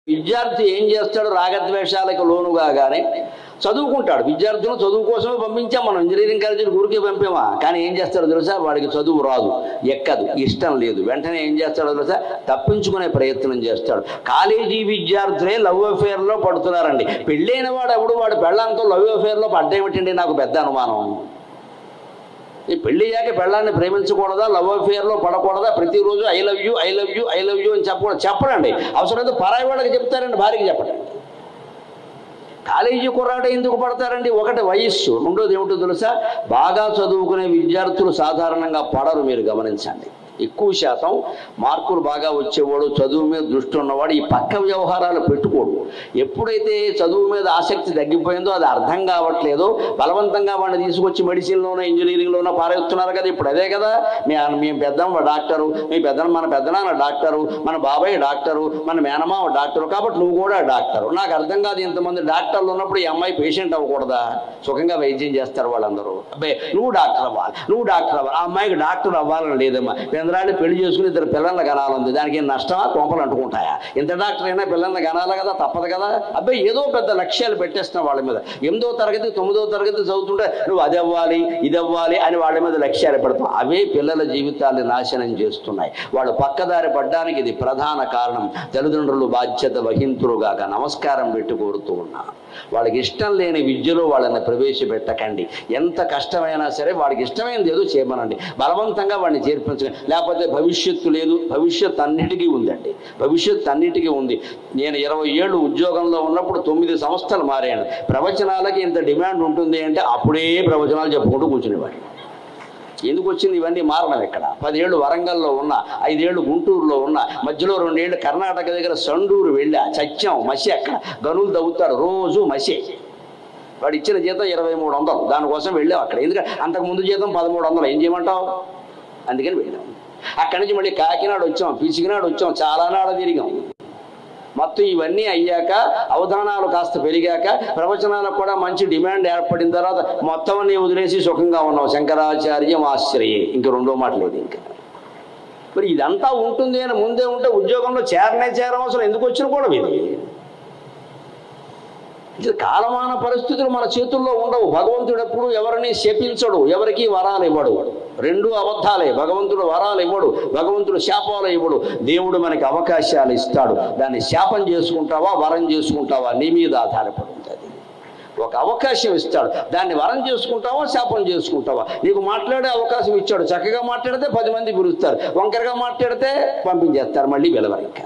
విద్యార్థి ఏం చేస్తాడు రాగద్వేషాలకు లోను కాగానే చదువుకుంటాడు విద్యార్థులను చదువు కోసమే పంపించాం మనం ఇంజనీరింగ్ కాలేజీకి ఊరికే పంపామా కానీ ఏం చేస్తాడో తెలుసా వాడికి చదువు రాదు ఎక్కదు ఇష్టం లేదు వెంటనే ఏం చేస్తాడో తెలుసా తప్పించుకునే ప్రయత్నం చేస్తాడు కాలేజీ విద్యార్థులే లవ్ అఫేర్లో పడుతున్నారండి పెళ్ళైన వాడు ఎవడు వాడు పెళ్ళాంతో లవ్ అఫేర్లో పడ్డేమిటండి నాకు పెద్ద అనుమానం ఈ పెళ్లి అయ్యాక పెళ్ళాన్ని ప్రేమించకూడదా లవ్ అఫేర్లో పడకూడదా ప్రతిరోజు I love you I love you I love you అని చెప్పకూడదు చెప్పడండి అవసరమైతే పరాయి వాళ్ళకి చెప్తారండి భార్యకి చెప్పండి కాలేజీ కుర్రాడు ఎందుకు పడతారండి ఒకటి వయస్సు రెండోది ఏమిటో తెలుసా బాగా చదువుకునే విద్యార్థులు సాధారణంగా పడరు మీరు గమనించండి ఎక్కువ శాతం మార్కులు బాగా వచ్చేవాడు చదువు మీద దృష్టి ఉన్నవాడు ఈ పక్క వ్యవహారాలు పెట్టుకోడు ఎప్పుడైతే చదువు మీద ఆసక్తి తగ్గిపోయిందో అది అర్థం కావట్లేదో బలవంతంగా వాడిని తీసుకొచ్చి మెడిసిన్లోనో ఇంజనీరింగ్లోనో పారేస్తున్నారు కదా ఇప్పుడు అదే కదా మీ మీ పెద్దమ్మ డాక్టరు మీ పెద్ద మన పెద్దనాన్న డాక్టరు మన బాబాయ్ డాక్టరు మన మేనమామ డాక్టరు కాబట్టి నువ్వు కూడా డాక్టరు నాకు అర్థం కాదు ఇంతమంది డాక్టర్లు ఉన్నప్పుడు ఈ అమ్మాయి పేషెంట్ అవ్వకూడదా సుఖంగా వైద్యం చేస్తారు వాళ్ళందరూ అబ్బాయి నువ్వు డాక్టర్ అవ్వాలి నువ్వు డాక్టర్ అవ్వాలి ఆ అమ్మాయికి డాక్టర్ అవ్వాలని లేదమ్మా చంద్రాన్ని పెళ్లి చేసుకుని ఇద్దరు పిల్లల్ని కనాలంది దానికి ఏం నష్టమా కొంపలు అంటుకుంటాయా ఇంత డాక్టర్ అయినా పిల్లల్ని కనాలి కదా తప్పదు కదా అబ్బాయి ఏదో పెద్ద లక్ష్యాలు పెట్టేస్తున్నావు వాళ్ళ మీద ఎనిమిదో తరగతి తొమ్మిదో తరగతి చదువుతుంటే నువ్వు అది అవ్వాలి ఇది అవ్వాలి అని వాళ్ళ మీద లక్ష్యాలు పెడతావు అవే పిల్లల జీవితాన్ని నాశనం చేస్తున్నాయి వాళ్ళు పక్కదారి పడ్డానికి ఇది ప్రధాన కారణం తల్లిదండ్రులు బాధ్యత వహింతురుగాక నమస్కారం పెట్టి కోరుతూ ఉన్నా వాళ్ళకి ఇష్టం లేని విద్యలో వాళ్ళని ప్రవేశపెట్టకండి ఎంత కష్టమైనా సరే వాడికి ఇష్టమైనది ఏదో చేయమనండి బలవంతంగా వాడిని చేర్పించండి లేకపోతే భవిష్యత్తు లేదు భవిష్యత్తు అన్నిటికీ ఉందండి భవిష్యత్తు అన్నిటికీ ఉంది నేను ఇరవై ఏళ్ళు ఉద్యోగంలో ఉన్నప్పుడు తొమ్మిది సంస్థలు మారాను ప్రవచనాలకి ఇంత డిమాండ్ ఉంటుంది అంటే అప్పుడే ప్రవచనాలు చెప్పుకుంటూ కూర్చునేవాడిని ఎందుకు వచ్చింది ఇవన్నీ మారడం ఇక్కడ పదేళ్ళు వరంగల్లో ఉన్నా ఐదేళ్ళు గుంటూరులో ఉన్నా మధ్యలో రెండేళ్ళు కర్ణాటక దగ్గర సండూరు వెళ్ళా చచ్చాం మసి అక్కడ గనులు తవ్వుతాడు రోజు మసి వాడు ఇచ్చిన జీతం ఇరవై మూడు వందలు దానికోసం వెళ్ళాం అక్కడ ఎందుకంటే అంతకు ముందు జీతం పదమూడు వందలు ఏం చేయమంటావు అందుకని వెళ్ళాం అక్కడి నుంచి మళ్ళీ కాకినాడ వచ్చాం పిసికినాడు వచ్చాం చాలా నాడ తిరిగాం మొత్తం ఇవన్నీ అయ్యాక అవధానాలు కాస్త పెరిగాక ప్రవచనాలకు కూడా మంచి డిమాండ్ ఏర్పడిన తర్వాత మొత్తం అన్ని వదిలేసి సుఖంగా ఉన్నాం శంకరాచార్యం ఆశ్రయే ఇంక రెండో మాట లేదు ఇంకా మరి ఇదంతా ఉంటుంది అని ముందే ఉంటే ఉద్యోగంలో చేరనే చేరవసరం ఎందుకు వచ్చిన కూడా ఇది ఇది కాలమాన పరిస్థితులు మన చేతుల్లో ఉండవు భగవంతుడు ఎప్పుడు ఎవరిని శపించడు ఎవరికి వరాలు ఇవ్వడు రెండు అబద్ధాలే భగవంతుడు వరాలు ఇవ్వడు భగవంతుడు శాపాలు ఇవ్వడు దేవుడు మనకి అవకాశాలు ఇస్తాడు దాన్ని శాపం చేసుకుంటావా వరం చేసుకుంటావా నీ మీద ఆధారపడి ఉంటుంది ఒక అవకాశం ఇస్తాడు దాన్ని వరం చేసుకుంటావా శాపం చేసుకుంటావా నీకు మాట్లాడే అవకాశం ఇచ్చాడు చక్కగా మాట్లాడితే పది మంది పిలుస్తారు వంకరగా మాట్లాడితే పంపించేస్తారు మళ్ళీ వెలవరు ఇంకా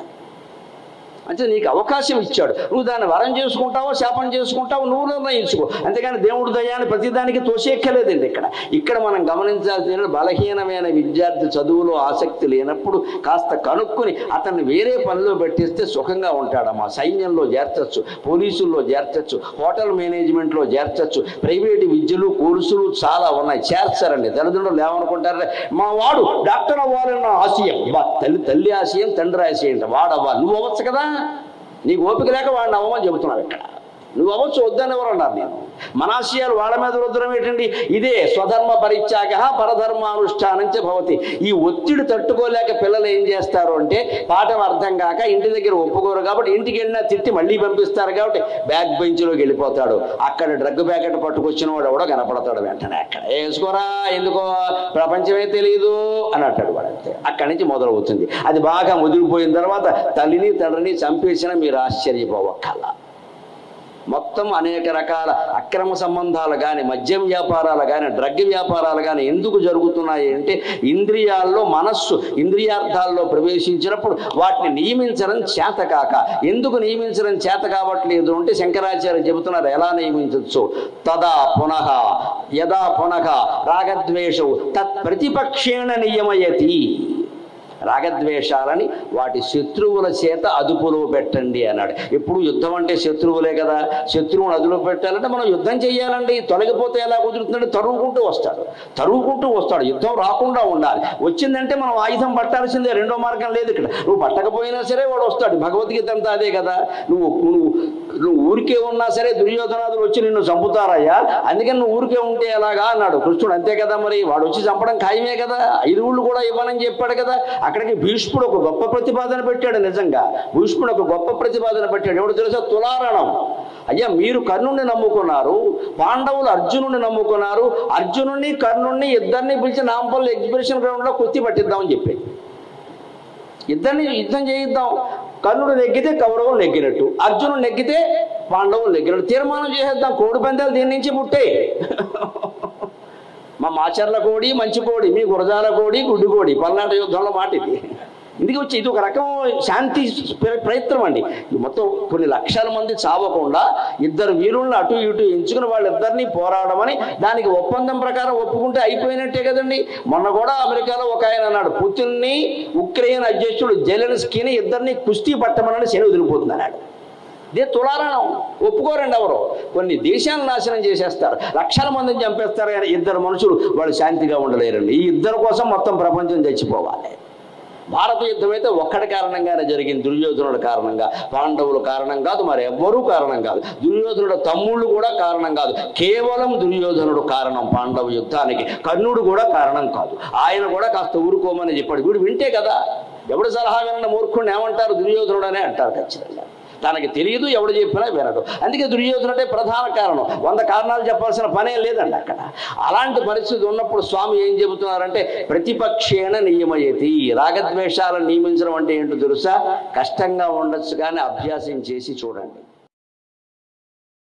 అంటే నీకు అవకాశం ఇచ్చాడు నువ్వు దాన్ని వరం చేసుకుంటావో శాపం చేసుకుంటావో నువ్వు నిర్ణయించుకో అంతేగాని దేవుడు దయాన్ని ప్రతిదానికి తోసేక్కలేదండి ఇక్కడ ఇక్కడ మనం గమనించాల్సిన బలహీనమైన విద్యార్థి చదువులో ఆసక్తి లేనప్పుడు కాస్త కనుక్కుని అతన్ని వేరే పనిలో పెట్టిస్తే సుఖంగా ఉంటాడమ్మా సైన్యంలో చేర్చచ్చు పోలీసుల్లో చేర్చచ్చు హోటల్ మేనేజ్మెంట్లో చేర్చచ్చు ప్రైవేటు విద్యలు కోర్సులు చాలా ఉన్నాయి చేర్చారండి తల్లిదండ్రులు ఏమనుకుంటారంటే మా వాడు డాక్టర్ అవ్వాలని నా ఆశయం బా, తల్లి తల్లి ఆశయం తండ్రి ఆశయం అంటే వాడు అవ్వాలి నువ్వు అవ్వచ్చు కదా నీకు ఓపిక లేక వాడిని అవ్వమని చెబుతున్నావు ఇక్కడ నువ్వు అవ్వచ్చు వద్దని ఎవరు అన్నారు నేను మన ఆశయాలు వాళ్ళ మీద రుద్రం ఏంటండి ఇదే స్వధర్మ పరిత్యాగ పరధర్మానుష్ఠానంచ భవతి ఈ ఒత్తిడి తట్టుకోలేక పిల్లలు ఏం చేస్తారు అంటే పాఠం అర్థం కాక ఇంటి దగ్గర ఒప్పుకోరు కాబట్టి ఇంటికి వెళ్ళినా తిట్టి మళ్ళీ పంపిస్తారు కాబట్టి బ్యాగ్ బెంచ్లోకి వెళ్ళిపోతాడు అక్కడ డ్రగ్ ప్యాకెట్ పట్టుకొచ్చిన వాడు ఎవడో కనపడతాడు వెంటనే అక్కడ వేసుకోరా ఎందుకో ప్రపంచమే తెలియదు అని అంటాడు వాడు అంతే అక్కడి నుంచి మొదలవుతుంది అది బాగా ముదిరిపోయిన తర్వాత తల్లిని తండ్రిని చంపేసినా మీరు ఆశ్చర్యపోవక్కల్లా మొత్తం అనేక రకాల అక్రమ సంబంధాలు కానీ మద్యం వ్యాపారాలు కానీ డ్రగ్ వ్యాపారాలు కానీ ఎందుకు జరుగుతున్నాయి అంటే ఇంద్రియాల్లో మనస్సు ఇంద్రియార్థాల్లో ప్రవేశించినప్పుడు వాటిని నియమించడం చేత కాక ఎందుకు నియమించడం చేత కావట్లేదు అంటే శంకరాచార్య చెబుతున్నారు ఎలా నియమించవచ్చు తదా పునః యదా పునః రాగద్వేషవు తత్ ప్రతిపక్షేణ నియమయతి రాగద్వేషాలని వాటి శత్రువుల చేత అదుపులో పెట్టండి అన్నాడు ఎప్పుడు యుద్ధం అంటే శత్రువులే కదా శత్రువుని అదుపులో పెట్టాలంటే మనం యుద్ధం చేయాలండి తొలగిపోతే ఎలా కుదురుతుందంటే తరువుకుంటూ వస్తాడు తరువుకుంటూ వస్తాడు యుద్ధం రాకుండా ఉండాలి వచ్చిందంటే మనం ఆయుధం పట్టాల్సిందే రెండో మార్గం లేదు ఇక్కడ నువ్వు పట్టకపోయినా సరే వాడు వస్తాడు భగవద్గీత అంతా అదే కదా నువ్వు నువ్వు నువ్వు ఊరికే ఉన్నా సరే దుర్యోధనాదులు వచ్చి నిన్ను చంపుతారయ్యా అందుకని నువ్వు ఊరికే ఉంటే ఎలాగా అన్నాడు కృష్ణుడు అంతే కదా మరి వాడు వచ్చి చంపడం ఖాయమే కదా ఐదు ఊళ్ళు కూడా ఇవ్వనని చెప్పాడు కదా అక్కడికి భీష్ముడు ఒక గొప్ప ప్రతిపాదన పెట్టాడు నిజంగా భీష్ముడు ఒక గొప్ప ప్రతిపాదన పెట్టాడు ఎవడు తెలుసా తులారణం అయ్యా మీరు కర్ణుడిని నమ్ముకున్నారు పాండవులు అర్జునుడిని నమ్ముకున్నారు అర్జునుడిని కర్ణుడిని ఇద్దరిని పిలిచి నాంపల్లి ఎగ్జిబిషన్ గ్రౌండ్లో కుస్తీ పట్టిద్దామని చెప్పి ఇద్దరిని యుద్ధం చేయిద్దాం కర్ణుడు నెగ్గితే కౌరవులు నెగ్గినట్టు అర్జునుడు నెగ్గితే పాండవులు నెగ్గినట్టు తీర్మానం చేసేద్దాం కోడి పందాలు దీని నుంచి పుట్టే మా మాచర్ల కోడి మంచి కోడి మీ గురజాల కోడి గుడ్డు కోడి పల్నాటి యుద్ధంలో మాట ఇది ఇందుకు వచ్చి ఇది ఒక రకం శాంతి ప్ర- ప్రయత్నం అండి ఇది మొత్తం కొన్ని లక్షల మంది చావకుండా ఇద్దరు వీరులను అటు ఇటు ఎంచుకుని వాళ్ళిద్దరినీ పోరాడమని దానికి ఒప్పందం ప్రకారం ఒప్పుకుంటే అయిపోయినట్టే కదండి మొన్న కూడా అమెరికాలో ఒక ఆయన అన్నాడు పుతిన్ని ఉక్రెయిన్ అధ్యక్షుడు జెలెన్స్కీని ఇద్దరిని కుస్తీ పట్టమని శని వదిలిపోతుంది అన్నాడు ఇదే తులారణం ఒప్పుకోరండి ఎవరు కొన్ని దేశాలను నాశనం చేసేస్తారు లక్షల మందిని చంపేస్తారు కానీ ఇద్దరు మనుషులు వాళ్ళు శాంతిగా ఉండలేరండి ఈ ఇద్దరు కోసం మొత్తం ప్రపంచం చచ్చిపోవాలి భారత యుద్ధం అయితే ఒక్కడి కారణంగానే జరిగింది దుర్యోధనుడు కారణంగా పాండవుల కారణం కాదు మరి ఎవ్వరూ కారణం కాదు దుర్యోధనుడు తమ్ముళ్ళు కూడా కారణం కాదు కేవలం దుర్యోధనుడు కారణం పాండవ యుద్ధానికి కర్ణుడు కూడా కారణం కాదు ఆయన కూడా కాస్త ఊరుకోమని చెప్పాడు వీడు వింటే కదా ఎవడు సలహా విన్న మూర్ఖుడిని ఏమంటారు దుర్యోధనుడు అనే అంటారు ఖచ్చితంగా తనకి తెలియదు ఎవడు చెప్పినా వినడు అందుకే దుర్యోధనుడే ప్రధాన కారణం వంద కారణాలు చెప్పాల్సిన పనే లేదండి అక్కడ అలాంటి పరిస్థితి ఉన్నప్పుడు స్వామి ఏం చెబుతున్నారంటే ప్రతిపక్షేణ నియమయతి రాగద్వేషాలను నియమించడం అంటే ఏంటో తెలుసా కష్టంగా ఉండొచ్చు కానీ అభ్యాసం చేసి చూడండి